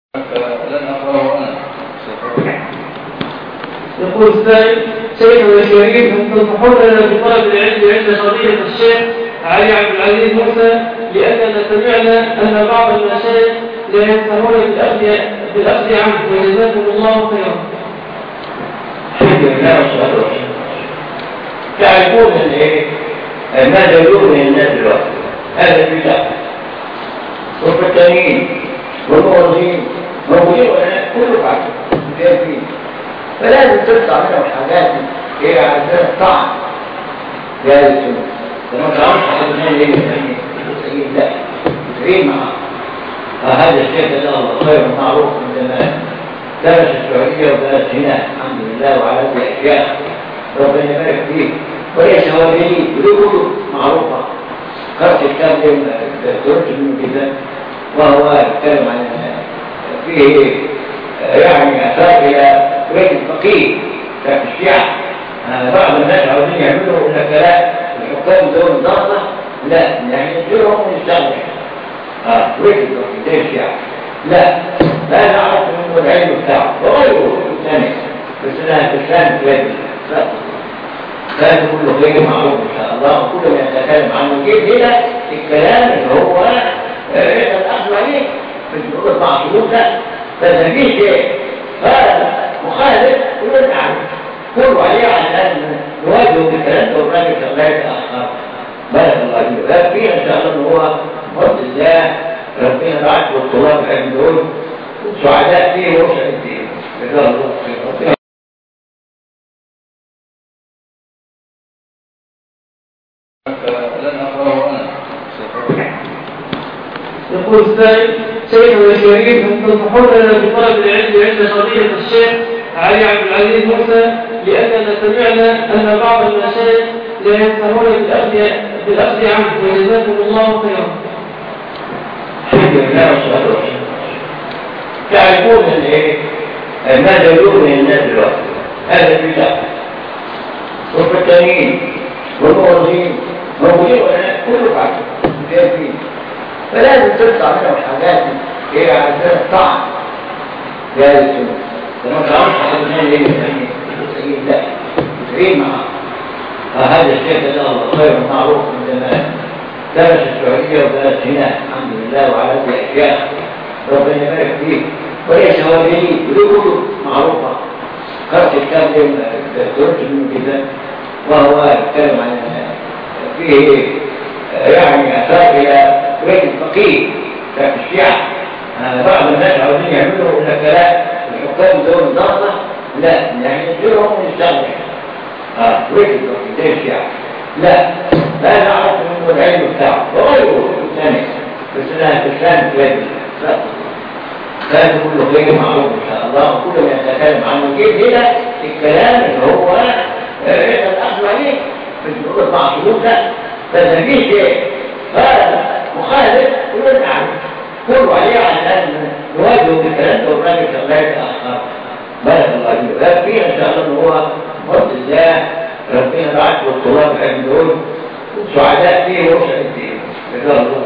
لن أقرأه أنا يقول السائل شيخ الشريف تنصحون لنا بطلب العلم عند قضية الشيخ علي عبد العزيز موسى لأننا سمعنا أن بعض المشايخ لا ينتهون بالأخذ بالأخذ عنه وجزاكم الله خيرا. الحمد لله والصلاة والسلام تعرفون ان ايه ماذا يغني الناس دلوقتي هذا البدع والفتانين والموظفين موجودين ولا كله بعد جايبين فلازم تطلع منهم حاجات ايه على سبيل الطعن يا السنة لما تعرفش حد من اللي يسمي لا تسعين معاه فهذا الشيخ ده الله خير معروف من زمان درس السعودية ودرس هنا الحمد لله وعلى كل أشياء ربنا يبارك فيه وليس هو جديد كله معروفة قرأت كتاب دكتور من كده وهو يتكلم عن فيه يعني أثار إلى بيت الفقيه كان الشيعة بعض الناس عاوزين يعملوا النكلات الحكام دول ضغطة لا يعني يصيرهم يستغنوا اه بيت الفقيه زي الشيعة لا لا نعرف منه العلم بتاعه وغيره الثاني بس لها تسلم كده لا كان كل خير معروف ان شاء الله وكل ما يتكلم عنه جيد هنا الكلام اللي هو ايه الاخذ عليه مش بنقول مع شروط لا بس في شيء هذا مخالف يقول نعم كله عليه عشان نواجهه بالكلام ده والراجل الله يتاخر بارك الله فيه فيه ان شاء الله ان هو فضل الله ربنا بعت والطلاب العلم دول سعداء فيه وسعد فيه جزاه الله خير لن أقرأه أنا يقول السائل شيخ الشريف تنصحون لنا بطلب العلم عند قضية الشيخ علي عبد العزيز موسى لأننا سمعنا أن بعض المشايخ لا ينتهون بالأخذ بالأخذ عنه وجزاكم الله خيرا. الحمد لله والصلاة والسلام تعرفون ان ايه ماذا يغني الناس دلوقتي هذا البدع والفتانين والموظفين موجودين ولا كله بعد جايبين فلازم تطلع منهم حاجات ايه على سبيل الطعن يا السنة لما تعرفش حد من اللي يسمي لا تسعين معاه فهذا الشيخ ده الله خير معروف من زمان درس السعودية ودرس هنا الحمد لله وعلى كل أشياء ربنا يبارك فيه وليس هو جديد كله معروفة قرأت كتاب دكتور من كده وهو يتكلم عن فيه يعني أثار إلى بيت الفقيه كان الشيعة بعض الناس عاوزين يعملوا نكلات الحكام دول ضغطة لا يعني يصيرهم يستغنوا اه بيت الفقيه زي الشيعة لا لا نعرف منه العلم بتاعه وغيره الثاني بس لها تسلم كده لا كان كل خير معروف ان شاء الله وكل ما يتكلم عنه جيد هنا الكلام اللي هو ايه الاخذ عليه مش بنقول مع شروط لا بس في شيء هذا مخالف يقول نعم كله عليه عشان نواجهه بالكلام ده والراجل الله يتاخر بارك الله فيه فيه ان شاء الله ان هو فضل الله ربنا بعت والطلاب العلم دول سعداء فيه وسعد فيه جزاه الله